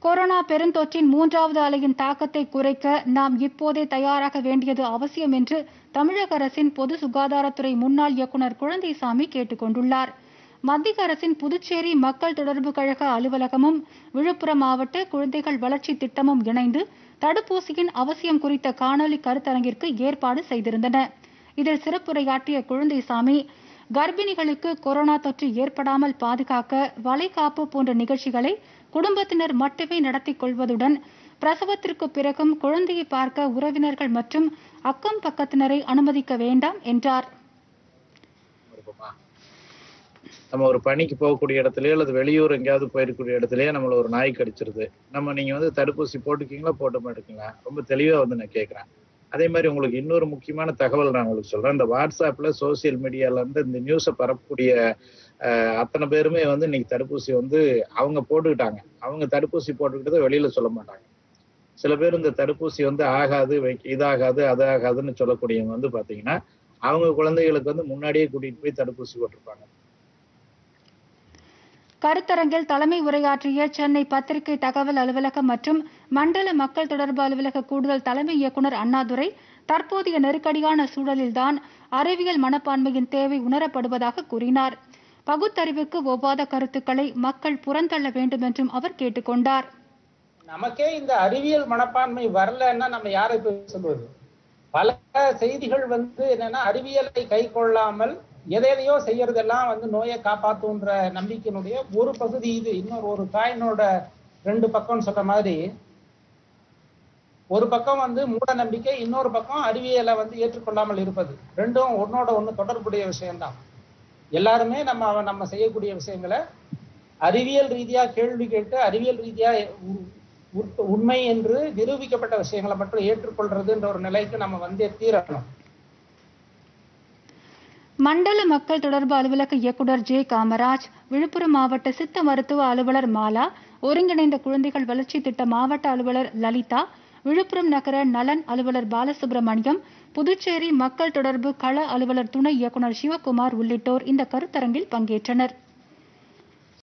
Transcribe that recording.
corona பெருந்தொற்றின் மூன்றாவது அலையின் தாக்கத்தை குறைக்க நாம் இப்போதே தயாராக வேண்டியது அவசியம் என்று தமிழக அரசின் பொது சுகாதாரத்துறை முன்னாள் இயக்குநர் குழந்தைசாமி கேட்டுக் கொண்டுள்ளார் மத்திய அரசின் புதுச்சேரி மக்கள் தொடர்பு கழக அலுவலகமும் விழுப்புரம் மாவட்ட குழந்தைகள் வளர்ச்சி திட்டமும் இணைந்து தடுப்பூசியின் அவசியம் குறித்த காணொலி கருத்தரங்கிற்கு ஏற்பாடு செய்திருந்தன இதில் சிறப்புரையாற்றிய குழந்தைசாமி கர்ப்பிணிகளுக்கு கொரோனா தொற்று ஏற்படாமல் பாதுகாக்க வளைகாப்பு போன்ற நிகழ்ச்சிகளை குடும்பத்தினர் மட்டுமே நடத்திக் கொள்வதுடன் பிரசவத்திற்கு பிறகும் குழந்தையை பார்க்க உறவினர்கள் மற்றும் அக்கம் பக்கத்தினரை அனுமதிக்க வேண்டாம் என்றார் இருக்குமா நம்ம ஒரு பணிக்கு போகக்கூடிய இடத்துலயோ அல்லது வெளியூர் எங்கேயாவது போயிருக்கக்கூடிய இடத்துலயே நம்மள ஒரு நாய் கடிச்சிருது நம்ம நீங்க வந்து தடுப்பூசி போட்டுக்கீங்களா போட்ட மாட்டீங்களா ரொம்ப தெளிவா வந்து நான் கேட்கறேன் அதே மாதிரி உங்களுக்கு இன்னொரு முக்கியமான தகவல் நான் உங்களுக்கு சொல்றேன் இந்த வாட்ஸ்அப்ல சோசியல் மீடியால இருந்து இந்த நியூஸை பரப்பக்கூடிய அஹ், அத்தனை பேருமே வந்து இன்னைக்கு தடுப்பூசி வந்து அவங்க போட்டுக்கிட்டாங்க அவங்க தடுப்பூசி போட்டுக்கிட்டதை வெளியில சொல்ல மாட்டாங்க சில பேர் இந்த தடுப்பூசி வந்து ஆகாது வைக்க- இதாகாது அது ஆகாதுன்னு சொல்லக்கூடியவங்க வந்து பாத்தீங்கன்னா அவங்க குழந்தைகளுக்கு வந்து முன்னாடியே கூட்டிட்டு போய் தடுப்பூசி போட்டிருப்பாங்க கருத்தரங்கில் தலைமை உரையாற்றிய சென்னை பத்திரிகை தகவல் அலுவலகம் மற்றும் மண்டல மக்கள் தொடர்பு அலுவலக கூடுதல் தலைமை இயக்குனர் அண்ணாதுரை தற்போதைய நெருக்கடியான சூழலில்தான் அறிவியல் மனப்பான்மையின் தேவை உணரப்படுவதாக கூறினார் பகுத்தறிவுக்கு ஒவ்வாத கருத்துக்களை மக்கள் புறந்தள்ள வேண்டும் என்றும் அவர் கேட்டுக்கொண்டார் நமக்கே இந்த அறிவியல் மனப்பான்மை வரலன்னா நம்ம யாரை போய் சொல்வது பல செய்திகள் வந்து என்னன்னா அறிவியலை கை கொள்ளாமல் எதையதையோ செய்யறதெல்லாம் வந்து நோயை காப்பாத்துன்ற நம்பிக்கையினுடைய ஒரு பகுதி இது இன்னொரு ஒரு காயினோட ரெண்டு பக்கம்னு சொல்ற மாதிரி ஒரு பக்கம் வந்து மூட நம்பிக்கை இன்னொரு பக்கம் அறிவியலை வந்து ஏற்றுக்கொள்ளாமல் இருப்பது ரெண்டும் ஒன்னோட ஒண்ணு தொடர்புடைய விஷயம்தான் எல்லாருமே நம்ம நம்ம செய்யக்கூடிய விஷயங்களை அறிவியல் ரீதியா கேள்வி கேட்டு அறிவியல் ரீதியா உ- உ- உண்மை என்று நிரூபிக்கப்பட்ட விஷயங்களை மட்டும் ஏற்றுக்கொள்றதுன்ற ஒரு நிலைக்கு நம்ம வந்தே தீரணும் மண்டல மக்கள் தொடர்பு அலுவலக இயக்குனர் ஜே காமராஜ் விழுப்புரம் மாவட்ட சித்த மருத்துவ அலுவலர் மாலா ஒருங்கிணைந்த குழந்தைகள் வளர்ச்சி திட்ட மாவட்ட அலுவலர் லலிதா விழுப்புரம் நகர நலன் அலுவலர் பாலசுப்ரமணியம் புதுச்சேரி மக்கள் தொடர்பு கள அலுவலர் துணை இயக்குனர் சிவகுமார் உள்ளிட்டோர் இந்த கருத்தரங்கில் பங்கேற்றனர்